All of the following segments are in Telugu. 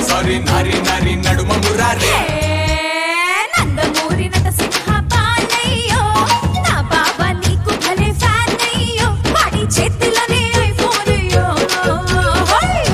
సారీ నారి నారి నడుమ మురారే నందమూరి నట సింహ పాలయ్యో నా బాబా నీకు భలే ఫ్యాన్ అయ్యో వాడి చేతిలోనే ఐఫోన్ అయ్యో హోయ్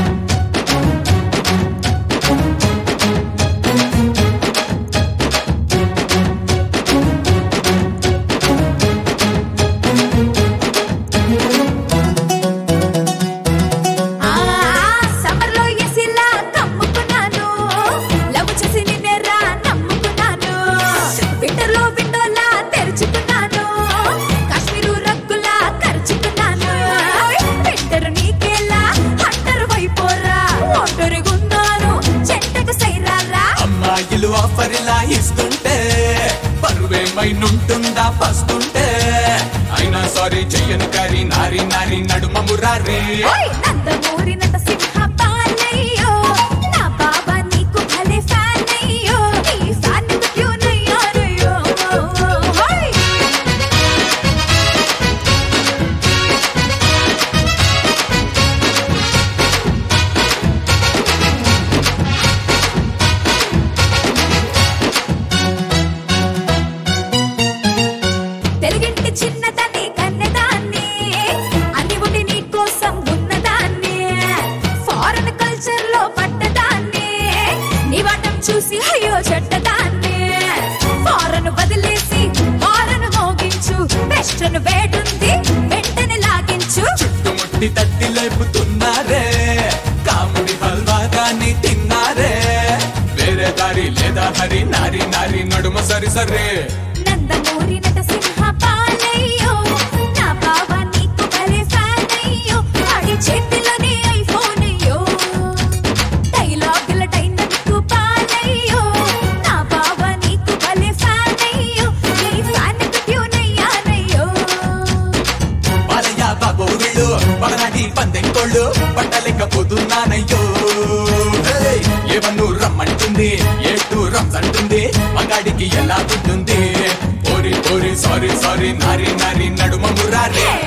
ఆ సమ్మర్లో ఎసిలా కమ్ముకున్నాను లవ్ చేసి నిన్నేరా నమ్ముకున్నాను వింటర్లో విండోలా తెరుచుకున్నాను కాశ్మీరు రగ్గులా ఖర్చుకున్నాను వింటర్ నీకేలా హంటర్ వైపోరా ఒంటరిగున్నాను చెట్టకు సైరారా అమ్మాయిలు ఆఫర్ ఇలా ఇస్తుంటే పరువేమైనుంటుందా పస్తుంటే అయినా సారీ చెయ్యను కరి నారి నారి నడుమ మురారే ఓయ్ నందమూరి నట సింహ పాలయ్యో నా బాబా నీకు భలే ఫ్యాన్ అయ్యో ఈ ఫ్యాన్ కు ట్యూన్ అయ్యారయ్యో ఓయ్ తెలుగింటి చిన్నదాన్ని కన్నెదాన్ని అన్ని ఉండి నీ కోసం ఉన్నదాన్ని ఫారెన్ కల్చర్ లో పడ్డదాన్ని నీ వాటం చూసి అయ్యో చెడ్డదాన్ని ఫారెన్ వదిలేసి ఫారెన్ మోగించు వెస్ట్రన్ వేడుంది వెంటనే లాగించు చుట్టుముట్టి తట్టి లేపుతున్నారే కాముడి హల్వాగాని తిన్నారే వేరే దారి లేదా హరి నారి నారి నడుమ సరి సరే నందమూరి నట సింహ పాలయ్యో నా బావా నీకు భలే ఫ్యాన్ అయ్యో ఆడి చేతిలోనే ఐఫోన్ అయ్యో డైలాగుల డైనమిక్ పాలయ్యో నా బావా నీకు భలే ఫ్యాన్ అయ్యో నీ ఫ్యాన్ కు ట్యూన్ అయ్యానయ్యో బాలయ్య బాబు వీళ్ళు పగనాటి పందెంకోళ్ళు పట్టలేకపోతున్నానయ్యో హే! ఏవన్ను రమ్మంటుంది ఏటు రమ్స్ అంటుంది మగాడికి ఎలా ఉంటుంది ఓరి ఓరి సారీ సారీ నారి నారి నడుమ మురారే